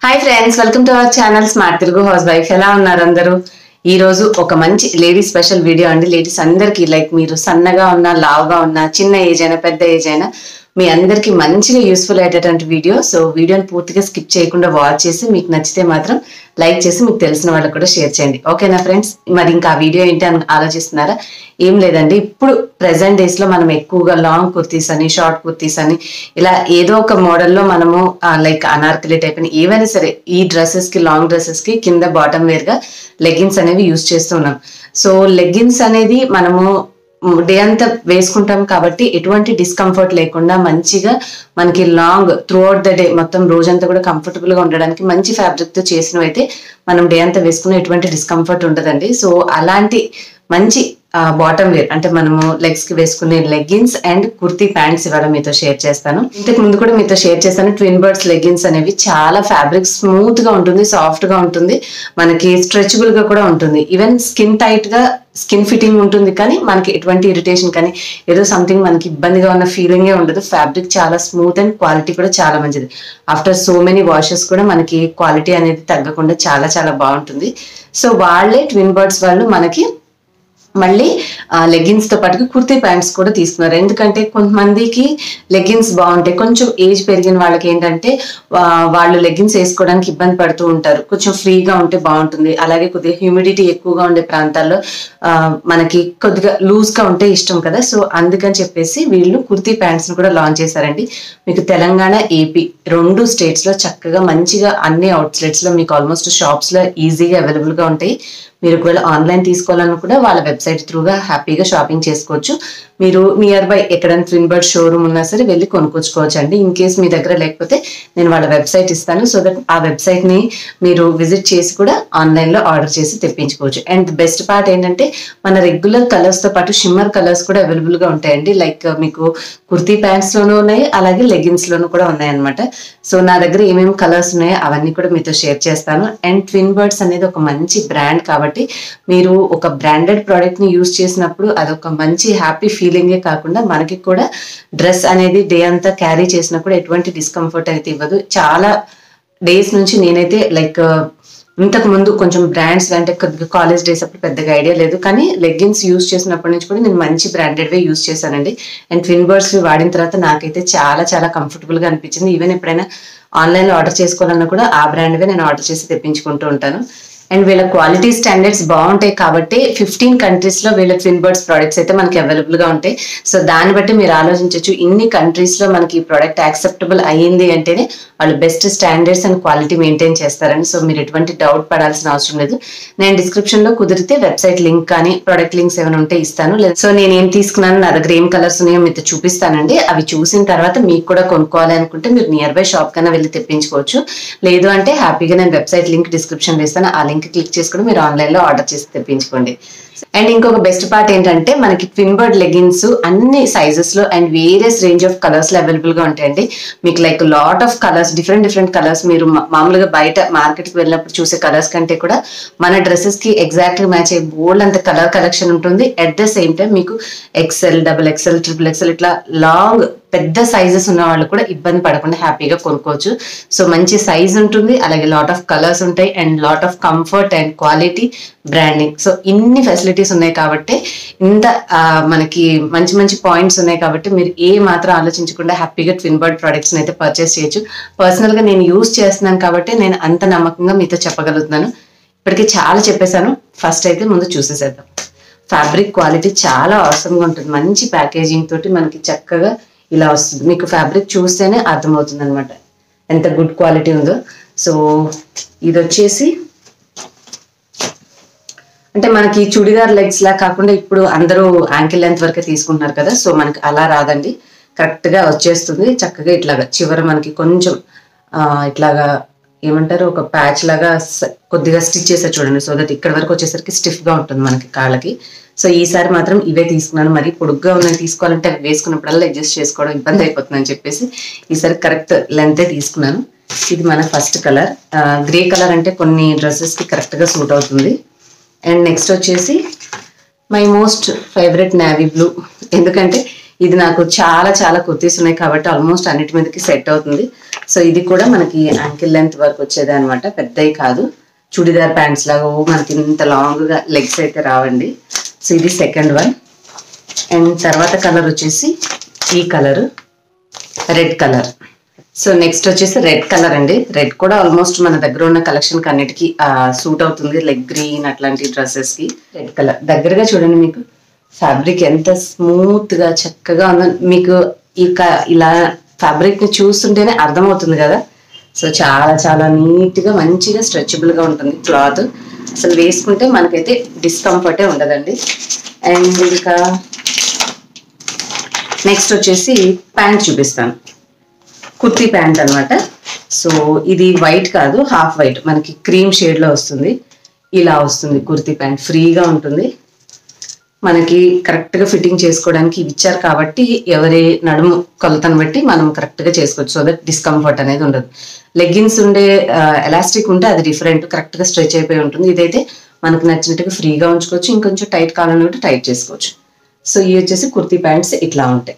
hi friends welcome to our channel smart Telugu housewife ఎలా ఉన్నారు అందరూ ఈ రోజు ఒక మంచి లేడీస్ స్పెషల్ వీడియో అండి లేడీస్ అందరికీ లైక్ మీరు సన్నగా ఉన్నా లావుగా ఉన్నా చిన్న ఏజ్ అయినా పెద్ద ఏజ్ అయినా మీ అందరికీ మంచిగా యూస్ఫుల్ అయ్యేటటువంటి వీడియో సో వీడియోని పూర్తిగా స్కిప్ చేయకుండా వాచ్ చేసి మీకు నచ్చితే మాత్రం లైక్ చేసి మీకు తెలిసిన వాళ్ళకి కూడా షేర్ చేయండి ఓకేనా ఫ్రెండ్స్ మరి ఇంకా ఆ వీడియో ఏంటి అని ఆలోచిస్తున్నారా ఏం లేదండి ఇప్పుడు ప్రెసెంట్ డేస్ లో మనం ఎక్కువగా లాంగ్ కుర్తీస్ అని షార్ట్ కుర్తీస్ అని ఇలా ఏదో ఒక మోడల్లో మనము లైక్ అనార్కలి టైప్ అని ఏవైనా సరే ఈ డ్రెస్సెస్ కి లాంగ్ డ్రెస్సెస్ కి కింద బాటమ్ వేర్ గా లెగ్గిన్స్ అనేవి యూజ్ చేస్తూ ఉన్నాం సో లెగ్గిన్స్ అనేది మనము డే అంతా వేసుకుంటాం కాబట్టి ఎటువంటి డిస్కంఫర్ట్ లేకుండా మంచిగా మనకి long throughout the day మొత్తం రోజంతా కూడా కంఫర్టబుల్ గా ఉండడానికి మంచి ఫ్యాబ్రిక్ తో చేసినవి అయితే మనం డే అంతా వేసుకునే ఎటువంటి డిస్కంఫర్ట్ ఉండదండి సో అలాంటి మంచి బాటమ్ వేర్ అంటే మనము లెగ్స్ కి వేసుకునే లెగ్గిన్స్ అండ్ కుర్తీ ప్యాంట్స్ ఇవాళ మీతో షేర్ చేస్తాను ఇంతకు ముందు కూడా మీతో షేర్ చేస్తాను ట్విన్ బర్డ్స్ లెగ్గిన్స్ అనేవి చాలా ఫ్యాబ్రిక్ స్మూత్ గా ఉంటుంది సాఫ్ట్ గా ఉంటుంది మనకి స్ట్రెచబుల్ గా కూడా ఉంటుంది ఈవెన్ స్కిన్ టైట్ గా స్కిన్ ఫిట్టింగ్ ఉంటుంది కానీ మనకి ఎటువంటి ఇరిటేషన్ కానీ ఏదో సంథింగ్ మనకి ఇబ్బందిగా ఉన్న ఫీలింగే ఉండదు ఫ్యాబ్రిక్ చాలా స్మూత్ అండ్ క్వాలిటీ కూడా చాలా మంచిది ఆఫ్టర్ సో మెనీ వాషెస్ కూడా మనకి క్వాలిటీ అనేది తగ్గకుండా చాలా చాలా బాగుంటుంది సో వాళ్ళే ట్విన్ బర్డ్స్ వాళ్ళు మనకి మళ్ళీ లెగ్గిన్స్ తో పాటు కుర్తీ ప్యాంట్స్ కూడా తీసుకున్నారు ఎందుకంటే కొంతమందికి లెగ్గిన్స్ బాగుంటాయి కొంచెం ఏజ్ పెరిగిన వాళ్ళకి ఏంటంటే ఆ, వాళ్ళు లెగ్గిన్స్ వేసుకోవడానికి ఇబ్బంది పడుతూ ఉంటారు కొంచెం ఫ్రీగా ఉంటే బాగుంటుంది అలాగే కొద్దిగా హ్యూమిడిటీ ఎక్కువగా ఉండే ప్రాంతాల్లో ఆ, మనకి కొద్దిగా లూజ్ గా ఉంటే ఇష్టం కదా సో అందుకని చెప్పేసి వీళ్ళు కుర్తీ ప్యాంట్స్ ని కూడా లాంచ్ చేశారండి మీకు తెలంగాణ ఏపీ రెండు స్టేట్స్ లో చక్కగా మంచిగా అన్ని అవుట్లెట్స్ లో మీకు ఆల్మోస్ట్ షాప్స్ లో ఈజీగా అవైలబుల్ గా ఉంటాయి మీరు ఒకవేళ ఆన్లైన్ తీసుకోవాలన్నా కూడా వాళ్ళ వెబ్సైట్ త్రూగా హ్యాపీగా షాపింగ్ చేసుకోవచ్చు మీరు నియర్ బై ఎక్కడైనా ట్విన్ బర్డ్ షోరూమ్ ఉన్నా సరే వెళ్ళి కొనుక్కొచ్చుకోవచ్చు అండి ఇన్ కేస్ మీ దగ్గర లేకపోతే నేను వాళ్ళ వెబ్సైట్ ఇస్తాను సో దట్ ఆ వెబ్సైట్ ని మీరు విజిట్ చేసి కూడా ఆన్లైన్ లో ఆర్డర్ చేసి తెప్పించుకోవచ్చు అండ్ బెస్ట్ పార్ట్ ఏంటంటే మన రెగ్యులర్ కలర్స్ తో పాటు షిమ్మర్ కలర్స్ కూడా అవైలబుల్ గా ఉంటాయండి లైక్ మీకు కుర్తీ ప్యాంట్స్ లోనూ ఉన్నాయి అలాగే లెగిన్స్ లోనూ కూడా ఉన్నాయి అనమాట సో నా దగ్గర ఏమేమి కలర్స్ ఉన్నాయో అవన్నీ కూడా మీతో షేర్ చేస్తాను అండ్ ట్విన్ బర్డ్స్ అనేది ఒక మంచి బ్రాండ్ కాబట్టి మీరు ఒక బ్రాండెడ్ ప్రోడక్ట్ ని యూజ్ చేసినప్పుడు అదొక మంచి హ్యాపీ ఫీలింగే కాకుండా మనకి కూడా డ్రెస్ అనేది డే అంతా క్యారీ చేసినప్పుడు ఎటువంటి డిస్కంఫర్ట్ అయితే ఇవ్వదు చాలా డేస్ నుంచి నేనైతే లైక్ ఇంతకు ముందు కొంచెం బ్రాండ్స్ అంటే కొద్దిగా కాలేజ్ డేస్ అప్పుడు పెద్దగా ఐడియా లేదు కానీ లెగ్గిన్స్ యూస్ చేసినప్పటి నుంచి కూడా నేను మంచి బ్రాండెడ్ వే యూస్ చేశానండి అండ్ ట్విన్ బర్డ్స్ వాడిన తర్వాత నాకైతే చాలా చాలా కంఫర్టబుల్ గా అనిపించింది ఈవెన్ ఎప్పుడైనా ఆన్లైన్ లో ఆర్డర్ చేసుకోవాలన్నా కూడా ఆ బ్రాండ్ వే నేను ఆర్డర్ చేసి తెప్పించుకుంటూ ఉంటాను అండ్ వీళ్ళ క్వాలిటీ స్టాండర్డ్స్ బాగుంటాయి కాబట్టి ఫిఫ్టీన్ కంట్రీస్ లో వీళ్ళ ట్విన్ బర్డ్స్ ప్రొడక్ట్స్ అయితే మనకి అవైలబుల్ గా ఉంటాయి సో దాన్ని బట్టి మీరు ఆలోచించవచ్చు ఇన్ని కంట్రీస్ లో మనకి ఈ ప్రోడక్ట్ యాక్సెప్టబుల్ అయ్యింది అంటేనే వాళ్ళు best standards and quality maintain చేస్తారని సో మీరు ఎటువంటి డౌట్ పడాల్సిన అవసరం లేదు నేను డిస్క్రిప్షన్ లో కుదిరితే వెబ్సైట్ లింక్ కానీ ప్రొడక్ట్ లింక్స్ ఏమైనా ఉంటే ఇస్తాను లేదు సో నేను ఏం తీసుకున్నాను నా దగ్గర ఏం కలర్స్ ఉన్నాయో మీతో చూపిస్తానండి అవి చూసిన తర్వాత మీకు కూడా కొనుక్కోవాలి అనుకుంటే మీరు నియర్ బై షాప్ కన్నా వెళ్ళి తెప్పించుకోవచ్చు లేదు అంటే హ్యాపీగా నేను వెబ్సైట్ లింక్ డిస్క్రిప్షన్ లో ఇస్తాను ఆ లింక్ క్లిక్ చేసుకుని మీరు ఆన్లైన్ లో ఆర్డర్ చేసి తెప్పించుకోండి అండ్ ఇంకొక బెస్ట్ పార్ట్ ఏంటంటే మనకి ట్విన్ బర్డ్ లెగిన్స్ అన్ని సైజెస్ లో and various range of colours లో అవైలబుల్ గా ఉంటాయండి మీకు like lot of colours different different colours మీరు మా- మామూలుగా బయట మార్కెట్ కి వెళ్ళినప్పుడు చూసే కలర్స్ కంటే కూడా మన డ్రెస్సెస్ కి ఎగ్జాక్ట్ గా మ్యాచ్ అయ్యే బోల్డ్ అంత కలర్ కలెక్షన్ ఉంటుంది అట్ ద సేమ్ టైం మీకు XL double XL triple XL ఇట్లా లాంగ్ పెద్ద సైజెస్ ఉన్న వాళ్ళు కూడా ఇబ్బంది పడకుండా హ్యాపీగా కొనుక్కోవచ్చు సో మంచి సైజ్ ఉంటుంది అలాగే లాట్ ఆఫ్ కలర్స్ ఉంటాయి and lot of comfort and quality branding so ఇన్ని ఫెసిలిటీస్ ఉన్నాయి కాబట్టి ఇంత ఆ, మనకి మంచి మంచి పాయింట్స్ ఉన్నాయి కాబట్టి మీరు ఏ మాత్రం ఆలోచించకుండా హ్యాపీగా ట్విన్ బర్డ్ ప్రొడక్ట్స్ అయితే పర్చేస్ చేయొచ్చు పర్సనల్ గా నేను యూస్ చేస్తున్నాను కాబట్టి నేను అంత నమ్మకంగా మీతో చెప్పగలుగుతున్నాను ఇప్పటికే చాలా చెప్పేశాను ఫస్ట్ అయితే ముందు చూసేసేద్దాం ఫ్యాబ్రిక్ క్వాలిటీ చాలా అవసరంగా ఉంటుంది మంచి ప్యాకేజింగ్ తోటి మనకి చక్కగా ఇలా వస్తుంది మీకు ఫ్యాబ్రిక్ చూస్తేనే అర్థమవుతుంది అనమాట ఎంత గుడ్ క్వాలిటీ ఉందో సో ఇది వచ్చేసి అంటే మనకి చుడిదార్ లెగ్స్ లా కాకుండా ఇప్పుడు అందరూ యాంకిల్ లెంత్ వరకే తీసుకుంటున్నారు కదా సో మనకి అలా రాదండి కరెక్ట్ గా వచ్చేస్తుంది చక్కగా ఇట్లాగా చివర మనకి కొంచెం ఆ, ఇట్లాగా ఏమంటారు ఒక ప్యాచ్ లాగా స- కొద్దిగా స్టిచ్ చేసారు చూడండి సో దట్ ఇక్కడ వరకు వచ్చేసరికి స్టిఫ్ గా ఉంటుంది మనకి కాళ్ళకి సో ఈసారి మాత్రం ఇవే తీసుకున్నాను మరి పొడుగ్గా ఉన్నవి తీసుకోవాలంటే అవి వేసుకున్నప్పుడల్లా అడ్జస్ట్ చేసుకోవడం ఇబ్బంది అయిపోతుంది అని చెప్పేసి ఈసారి కరెక్ట్ లెంతే తీసుకున్నాను ఇది మన ఫస్ట్ కలర్ గ్రే కలర్ అంటే కొన్ని డ్రెస్సెస్ కి కరెక్ట్ గా సూట్ అవుతుంది అండ్ నెక్స్ట్ వచ్చేసి my most favourite navy blue ఎందుకంటే ఇది నాకు చాలా చాలా కుర్తీస్ ఉన్నాయి కాబట్టి ఆల్మోస్ట్ అన్నిటి మీదకి సెట్ అవుతుంది సో ఇది కూడా మనకి యాంకిల్ లెంత్ వరకు వచ్చేది అనమాట పెద్దవి కాదు చుడిదార్ ప్యాంట్స్ లాగా ఓ మనకి ఇంత లాంగ్ గా లెగ్స్ అయితే రావండి సో ఇది సెకండ్ వన్ అండ్ తర్వాత కలర్ వచ్చేసి ఈ colour red colour so next వచ్చేసి రెడ్ కలర్ అండి రెడ్ కూడా ఆల్మోస్ట్ మన దగ్గర ఉన్న కలెక్షన్ అన్నిటికీ సూట్ అవుతుంది లెగ్ గ్రీన్ అట్లాంటి డ్రెస్సెస్ కి రెడ్ కలర్ దగ్గరగా చూడండి మీకు ఫ్యాబ్రిక్ ఎంత స్మూత్ గా చక్కగా ఉందో మీకు ఈ క- ఇలా ఫ్యాబ్రిక్ ని చూస్తుంటేనే అర్థమవుతుంది కదా సో చాలా చాలా నీట్ గా మంచిగా స్ట్రెచబుల్ గా ఉంటుంది క్లాత్ అసలు వేసుకుంటే మనకైతే డిస్కంఫర్టే ఉండదండి అండ్ ఇంకా నెక్స్ట్ వచ్చేసి ప్యాంట్ చూపిస్తాను కుర్తీ ప్యాంట్ అన్నమాట సో ఇది వైట్ కాదు హాఫ్ వైట్ మనకి క్రీమ్ షేడ్ లో వస్తుంది ఇలా వస్తుంది కుర్తీ ప్యాంట్ ఫ్రీగా ఉంటుంది మనకి కరెక్ట్ గా ఫిట్టింగ్ చేసుకోవడానికి ఇవి ఇచ్చారు కాబట్టి ఎవరి నడుము కొలతను బట్టి మనం కరెక్ట్ గా చేసుకోవచ్చు సో దట్ డిస్కంఫర్ట్ అనేది ఉండదు లెగ్గిన్స్ ఉండే ఎలాస్టిక్ ఉంటే అది డిఫరెంట్ కరెక్ట్ గా స్ట్రెచ్ అయిపోయి ఉంటుంది ఇదైతే మనకు నచ్చినట్టుగా ఫ్రీగా ఉంచుకోవచ్చు ఇంకొంచెం టైట్ కావాలని కూడా టైట్ చేసుకోవచ్చు సో ఇవి వచ్చేసి కుర్తీ ప్యాంట్స్ ఇట్లా ఉంటాయి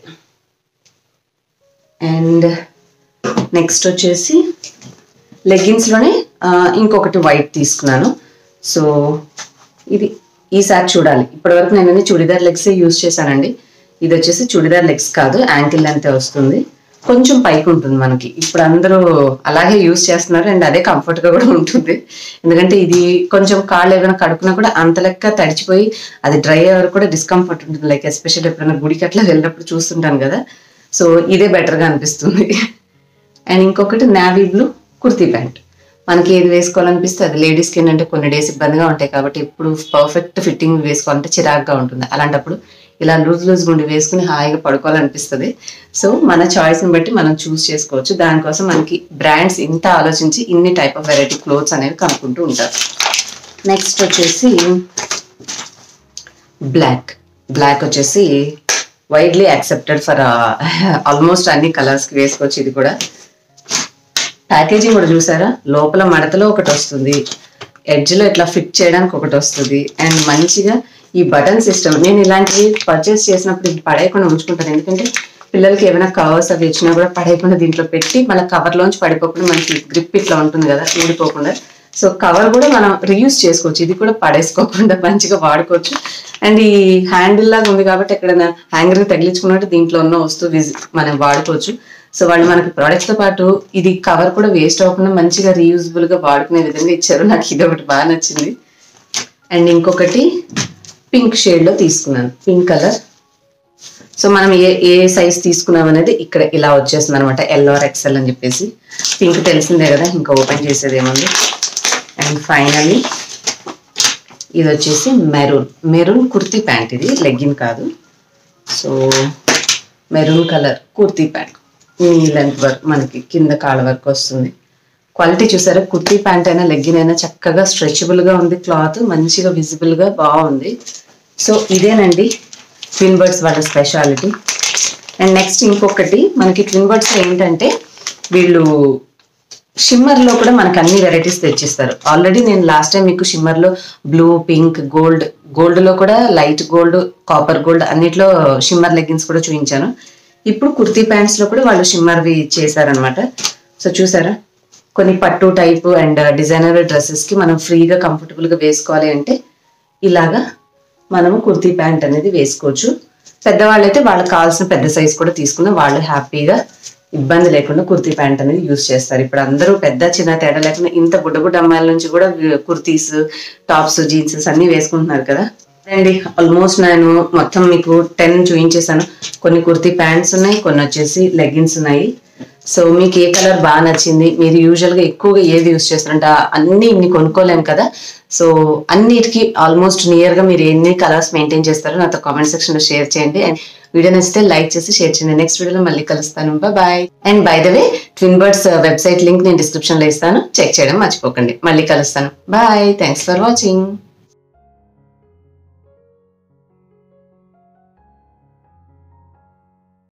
అండ్ నెక్స్ట్ వచ్చేసి లెగ్గిన్స్ లోనే ఆ, ఇంకొకటి వైట్ తీసుకున్నాను సో ఇది ఈసారి చూడాలి ఇప్పటి వరకు నేను అన్ని చుడిదార్ లెగ్స్ యూజ్ చేశానండి ఇది వచ్చేసి చుడిదార్ లెగ్స్ కాదు యాంకిల్ అంతే వస్తుంది కొంచెం పైకి ఉంటుంది మనకి ఇప్పుడు అందరూ అలాగే యూజ్ చేస్తున్నారు అండ్ అదే కంఫర్ట్ గా కూడా ఉంటుంది ఎందుకంటే ఇది కొంచెం కాళ్ళు ఏదైనా కడుకున్నా కూడా అంత లెక్క తడిచిపోయి అది డ్రై అయ్యే వరకు కూడా డిస్కంఫర్ట్ ఉంటుంది లైక్ ఎస్పెషల్ ఎప్పుడైనా గుడికి అట్లా వెళ్ళినప్పుడు చూస్తుంటాను కదా సో ఇదే better గా అనిపిస్తుంది అండ్ ఇంకొకటి నావీ బ్లూ కుర్తీ ప్యాంట్ మనకి ఏది వేసుకోవాలనిపిస్తే అది లేడీస్కి ఏంటంటే కొన్ని డేస్ ఇబ్బందిగా ఉంటాయి కాబట్టి ఎప్పుడు పర్ఫెక్ట్ ఫిట్టింగ్ వేసుకోవాలంటే చిరాగ్గా ఉంటుంది అలాంటప్పుడు ఇలా లూజ్ లూజ్ గుండి వేసుకుని హాయిగా పడుకోవాలనిపిస్తుంది సో మన చాయిస్ని బట్టి మనం చూస్ చేసుకోవచ్చు దానికోసం మనకి బ్రాండ్స్ ఇంత ఆలోచించి ఇన్ని టైప్ ఆఫ్ వెరైటీ క్లోత్స్ అనేవి కనుక్కుంటూ ఉంటారు నెక్స్ట్ వచ్చేసి బ్లాక్ బ్లాక్ వచ్చేసి వైడ్లీ యాక్సెప్టెడ్ ఫర్ ఆల్మోస్ట్ అన్ని కలర్స్ కి వేసుకోవచ్చు ఇది కూడా ప్యాకేజింగ్ కూడా చూసారా లోపల మడతలో ఒకటి వస్తుంది ఎడ్జ్ లో ఇట్లా ఫిట్ చేయడానికి ఒకటి వస్తుంది అండ్ మంచిగా ఈ బటన్ సిస్టమ్ నేను ఇలాంటివి పర్చేస్ చేసినప్పుడు ఇది పడేయకుండా ఉంచుకుంటాను ఎందుకంటే పిల్లలకి ఏమైనా కవర్స్ అవి ఇచ్చినా కూడా పడేయకుండా దీంట్లో పెట్టి మన కవర్ లోంచి పడిపోకుండా మనకి గ్రిప్ ఇట్లా ఉంటుంది కదా ఊడిపోకుండా సో కవర్ కూడా మనం రీయూస్ చేసుకోవచ్చు ఇది కూడా పడేసుకోకుండా మంచిగా వాడుకోవచ్చు అండ్ ఈ హ్యాండిల్ లాగా ఉంది కాబట్టి ఎక్కడైనా హ్యాంగర్ తగిలించుకున్నట్టు దీంట్లో ఉన్న వస్తువు విజ్- మనం వాడుకోవచ్చు సో వాళ్ళు మనకి products తో పాటు ఇది కవర్ కూడా వేస్ట్ అవ్వకుండా మంచిగా రీయూజబుల్ గా వాడుకునే విధంగా ఇచ్చారు నాకు ఇది ఒకటి బాగా నచ్చింది అండ్ ఇంకొకటి పింక్ షేడ్ లో తీసుకున్నాను పింక్ కలర్ సో మనం ఏ ఏ సైజ్ తీసుకున్నాం అనేది ఇక్కడ ఇలా వచ్చేస్తుంది అనమాట ఎల్ఆర్ ఎక్సెల్ అని చెప్పేసి పింక్ తెలిసిందే కదా ఇంకా ఓపెన్ చేసేది ఏముంది అండ్ ఫైనలీ ఇది వచ్చేసి మెరూన్ మెరూన్ కుర్తీ ప్యాంట్ ఇది లెగ్గిన్ కాదు so maroon colour kurti pant ఈ లెంత్ వర్క్ మనకి కింద కాళ్ళ వరకు వస్తుంది క్వాలిటీ చూసారా కుర్తీ ప్యాంట్ అయినా లెగ్గిన్ అయినా చక్కగా స్ట్రెచబుల్ గా ఉంది క్లాత్ మంచిగా విజిబుల్ గా బాగుంది సో ఇదేనండి ట్విన్ బర్డ్స్ వాళ్ళ స్పెషాలిటీ అండ్ నెక్స్ట్ ఇంకొకటి మనకి ట్విన్ బర్డ్స్ ఏంటంటే వీళ్ళు షిమ్మర్ లో కూడా మనకు అన్ని వెరైటీస్ తెచ్చిస్తారు ఆల్రెడీ నేను లాస్ట్ టైం మీకు షిమ్మర్ లో బ్లూ పింక్ గోల్డ్ గోల్డ్ లో కూడా లైట్ గోల్డ్ కాపర్ గోల్డ్ అన్నిట్లో షిమ్మర్ లెగ్గిన్స్ కూడా చూపించాను ఇప్పుడు కుర్తీ ప్యాంట్స్ లో కూడా వాళ్ళు షిమ్మర్వి చేశారనమాట సో చూసారా కొన్ని పట్టు టైప్ అండ్ డిజైనర్ డ్రెస్సెస్ కి మనం ఫ్రీగా కంఫర్టబుల్ గా వేసుకోవాలి అంటే ఇలాగా మనము కుర్తీ ప్యాంట్ అనేది వేసుకోవచ్చు పెద్దవాళ్ళు అయితే వాళ్ళకి కావాల్సిన పెద్ద సైజ్ కూడా తీసుకుని వాళ్ళు హ్యాపీగా ఇబ్బంది లేకుండా కుర్తీ ప్యాంట్ అనేది యూస్ చేస్తారు ఇప్పుడు అందరూ పెద్ద చిన్న తేడా లేకుండా ఇంత బుడ్డ బుడ్డ అమ్మాయిల నుంచి కూడా కుర్తీస్ టాప్స్ జీన్సెస్ అన్ని వేసుకుంటున్నారు కదా అండి ఆల్మోస్ట్ నేను మొత్తం మీకు టెన్ చూపించేసాను కొన్ని కుర్తీ ప్యాంట్స్ ఉన్నాయి కొన్ని వచ్చేసి లెగ్గిన్స్ ఉన్నాయి సో మీకు ఏ కలర్ బాగా నచ్చింది మీరు యూజువల్ గా ఎక్కువగా ఏది యూస్ చేస్తారంటే ఆ అన్ని ఇన్ని కొనుక్కోలేము కదా సో అన్నిటికి ఆల్మోస్ట్ నియర్ గా మీరు ఎన్ని కలర్స్ మెయింటైన్ చేస్తారో నాతో కామెంట్ సెక్షన్ లో షేర్ చేయండి అండ్ వీడియో నచ్చితే లైక్ చేసి షేర్ చేయండి నెక్స్ట్ వీడియోలో మళ్ళీ కలుస్తాను bye and by the way twin birds website link నేను డిస్క్రిప్షన్ లో ఇస్తాను చెక్ చేయడం మర్చిపోకండి మళ్ళీ కలుస్తాను బాయ్ థ్యాంక్స్ ఫర్ వాచింగ్